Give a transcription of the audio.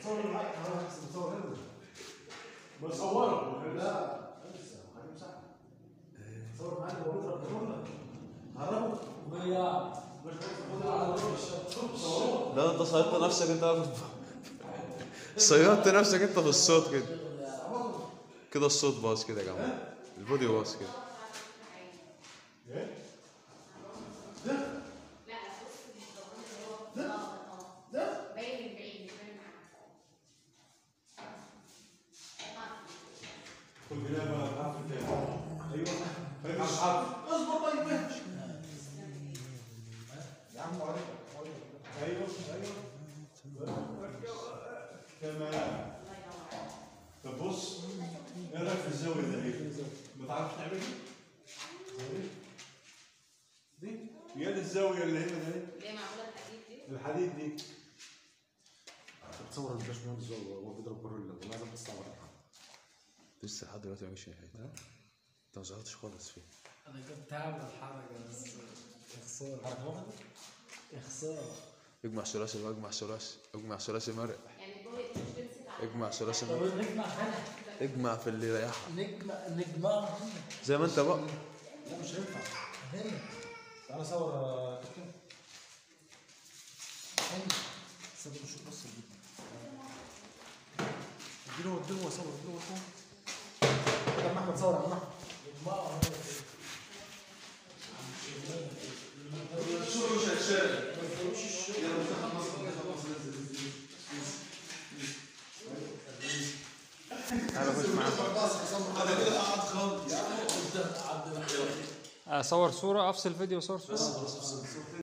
صور معاك انا بصور هنا بصوره لا لسه حاجه مساحه صور معاك هو بيضرب كورونا هربوا ويا مش بصور لا انت صيدت نفسك انت في صيدت نفسك انت في الصوت كده كده الصوت باظ كده يا جماعه الفيديو باظ كده ايه لا لا بص مش ضروري هو اه اه ده باين من بعيد مش باين معاك خد هنا بقى الحرف الثاني ايوه فاهم على الحرف اصبر طيب ماشي يا عم وعليك ايوه تمام الله ينور طب بص ايه رايك في الزاويه ده ايه؟ ما تعرفش تعمل دي يا دي الزاويه اللي هنا ده اللي هي معموله الحديد دي الحديد دي تصور الباشمهندس وهو بيضرب كورونا والله لازم تستعمل لسه لحد دلوقتي ما جاش اي حاجه انت ما ظهرتش خالص فيه انا كنت هعمل الحركه بس يا خساره حركه واحده يا خساره اجمع ثلاثي واجمع ثلاثي اجمع ثلاثي مرق يعني الجوه دي مش بتمسك على اجمع ثلاثي طب مرق نجمع هنا اجمع في اللي يريحك نجمع نجمع هنا زي ما انت بقى لا مش هينفع هنا تعالى صور آه، كابتن هنا صور شوف بص اديله اديله وصور اديله وصور يا عم احمد صور يا عم احمد نجمعوا هنا كده. اصور صوره افصل فيديو صور صوره